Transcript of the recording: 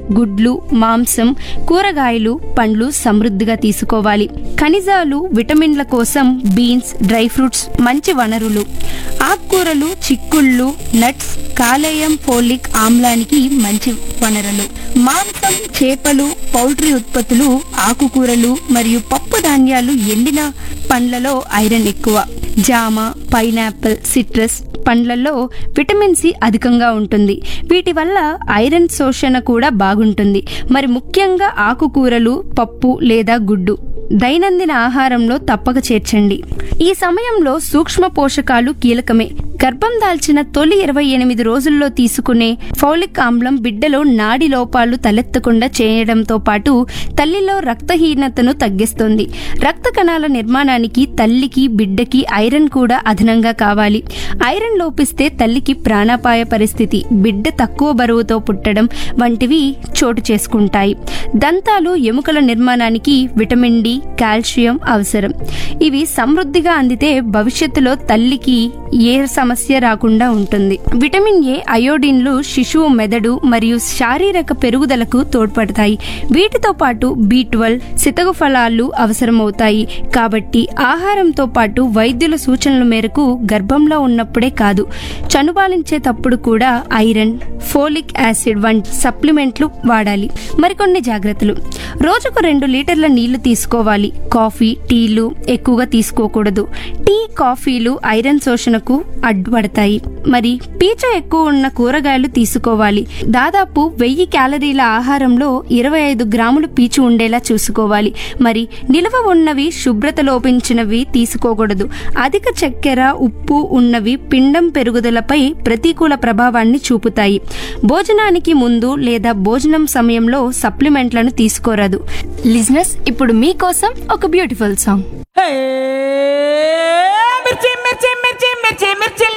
గుడ్లు మాంసం కూరగాయలు పండ్లు సమృద్ధిగా తీసుకోవాలి ఖనిజాలు విటమిన్ల కోసం బీన్స్ డ్రై ఫ్రూట్స్ మంచి వనరులు ఆకుకూరలు చిక్కుళ్ళు నట్స్ కాలేయం ఫోలిక్ ఆమ్లానికి మంచి వనరులు మాంసం చేపలు పౌల్ట్రీ ఉత్పత్తులు ఆకుకూరలు మరియు పప్పు ధాన్యాలు ఎండిన పండ్లలో ఐరన్ ఎక్కువ జామ పైనాపిల్ సిట్రస్ పండ్లలో విటమిన్ సి అధికంగా ఉంటుంది వీటి వల్ల ఐరన్ శోషణ కూడా బాగుంటుంది మరి ముఖ్యంగా ఆకుకూరలు పప్పు లేదా గుడ్డు దైనందిన ఆహారంలో తప్పక చేర్చండి ఈ సమయంలో సూక్ష్మ పోషకాలు కీలకమే గర్భం దాల్చిన తొలి ఇరవై ఎనిమిది రోజుల్లో తీసుకునే ఫౌలిక్ ఆమ్లం బిడ్డలో నాడి లోపాలు తలెత్తకుండా చేయడంతో పాటు తల్లిలో రక్తహీనతను తగ్గిస్తుంది రక్త కణాల నిర్మాణానికి తల్లికి బిడ్డకి ఐరన్ కూడా అదనంగా కావాలి ఐరన్ లోపిస్తే తల్లికి ప్రాణాపాయ పరిస్థితి బిడ్డ తక్కువ బరువుతో పుట్టడం వంటివి చోటు చేసుకుంటాయి దంతాలు ఎముకల నిర్మాణానికి విటమిన్ డి కాల్షియం అవసరం ఇవి సమృద్ధిగా అందితే భవిష్యత్తులో తల్లికి ఏ సమస్య రాకుండా ఉంటుంది విటమిన్ ఏ అయోడిన్లు శిశువు మెదడు మరియు శారీరక పెరుగుదలకు తోడ్పడతాయి వీటితో పాటు బి ట్వెల్వ్ సితగు ఫలాలు అవసరమవుతాయి కాబట్టి ఆహారంతో పాటు వైద్యుల సూచనల మేరకు గర్భంలో ఉన్నప్పుడే కాదు చనుబాలించేటప్పుడు కూడా ఐరన్ ఫోలిక్ యాసిడ్ వంటి సప్లిమెంట్లు వాడాలి మరికొన్ని జాగ్రత్తలు రోజుకు రెండు లీటర్ల నీళ్లు తీసుకోవాలి కాఫీ టీలు ఎక్కువగా తీసుకోకూడదు టీ కాఫీలు ఐరన్ శోషణకు అడ్డుపడతాయి మరి పీచ ఎక్కువ ఉన్న కూరగాయలు తీసుకోవాలి దాదాపు వెయ్యి క్యాలరీల ఆహారంలో ఇరవై ఐదు గ్రాములు పీచు ఉండేలా చూసుకోవాలి మరి నిల్వ ఉన్నవి శుభ్రత లోపించినవి తీసుకోకూడదు అధిక చక్కెర ఉప్పు ఉన్నవి పిండం పెరుగుదలపై ప్రతికూల ప్రభావాన్ని చూపుతాయి భోజనానికి ముందు లేదా భోజనం సమయంలో సప్లిమెంట్లను తీసుకోరాదు లిజినెస్ ఇప్పుడు మీకోసం ఒక బ్యూటిఫుల్ సాంగ్ హే మిర్చి మిర్చి మిర్చి మిర్చి మిర్చి